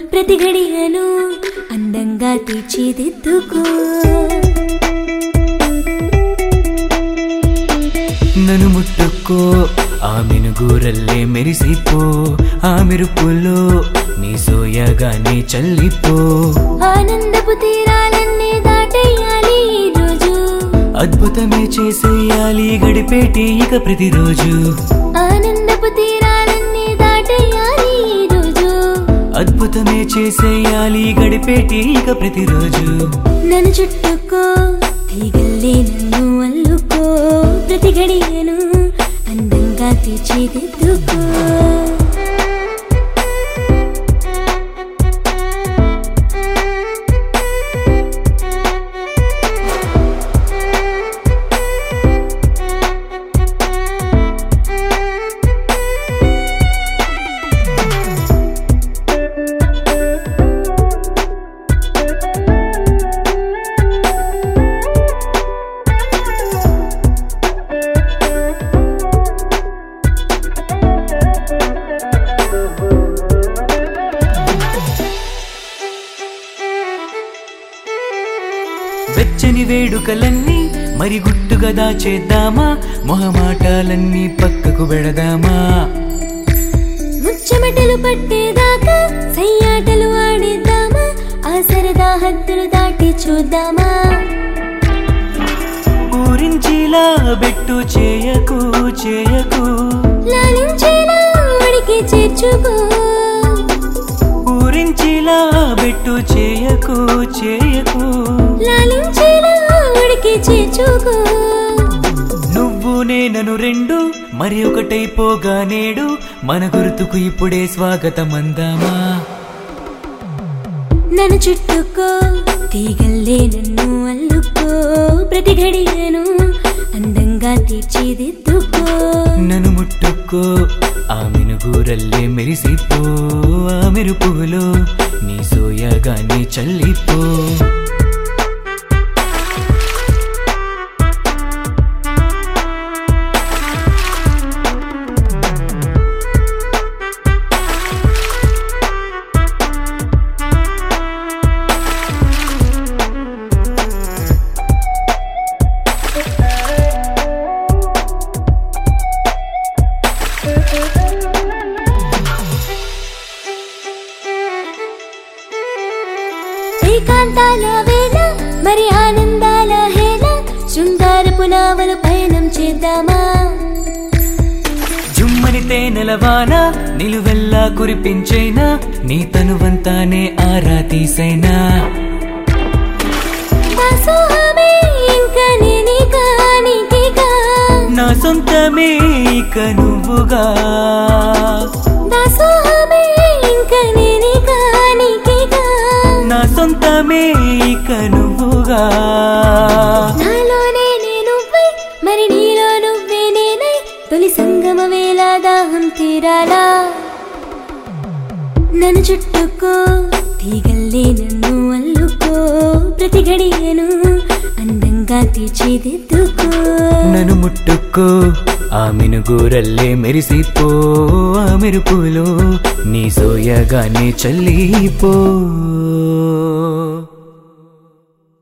ప్రతి గడియను అందంగా తీర్చిదిద్దుకో నన్ను ముట్టుకో ఆ మినుగూరల్లే మెరిసిపో ఆ మెరుపులో నీ సోయగానే చల్లిపో ఆనందపు తీరాలన్నీ దాటేయాలి ఈ రోజు అద్భుతమే చేసేయాలి గడిపేటి ఇక ప్రతిరోజు ఆనందపు తీరాలన్నీ దాటేయాలి ఈ రోజు అద్భుతమే చేసేయాలి గడిపేటి ఇక ప్రతిరోజు నన్ను చుట్టుకో తీగల్లే నన్ను అల్లుకో ప్రతి గడియను అందంగా తీర్చిదిద్దుకో వెచ్చని వేడుకలన్నీ మరి గుట్టుగా దాచేద్దామా మొహమాటాలన్నీ పక్కకు పెడదామా ముచ్చమటలు పట్టేదాకా సయ్యాటలు ఆడేద్దామా ఆ సరదా హద్దులు దాటి చూద్దామా ఊరించిలా బెట్టు చేయకు చేయకు లాలించేలా ఉడికి చేర్చుకో ఊరించిలా బెట్టు చేయకు చేయకు లాలించేలా ఉడికి చేర్చుకో నువ్వు నేనను రెండు మరి ఒకటైపోగా నేడు మన గుర్తుకు ఇప్పుడే స్వాగతం అందామా నన్ను చుట్టుకో తీగల్లే నన్ను అల్లుకో ప్రతి గడియను అందంగా తీర్చిదిద్దుకో నన్ను ముట్టుకో ఆ మినుగూరల్లే మెరిసిపో ఆ మెరుపులో నీ సోయగానే చల్లిపో ఏకాంతాల వేళ మరి ఆనందాల హేళ శృంగారపు నావలు పయనం చేద్దామా జుమ్మని తేనెల వాన నిలువెల్లా కురిపించైనా నీ తనువంతానే ఆరా తీసైనా దాసోహమే ఇంకా నేనే కానికిగా నా సొంతమే ఇక నువ్వుగా దాసోహమే ఇంకా నేనే కానికిగా నా సొంతమే ఇక నువ్వుగా నాలోనే నువ్వే మరి నీలో నువ్వే నేనై తొలి సంగమ వేళ దాహం తీరాలా నన్ను చుట్టుకో తీగల్లే నన్ను అల్లుకో ప్రతి గడియను అందంగా తీర్చిదిద్దుకో నన్ను ముట్టుకో ఆ మినుగూరల్లే మెరిసిపో ఆ మెరుపులో నీ సోయగానే చల్లిపో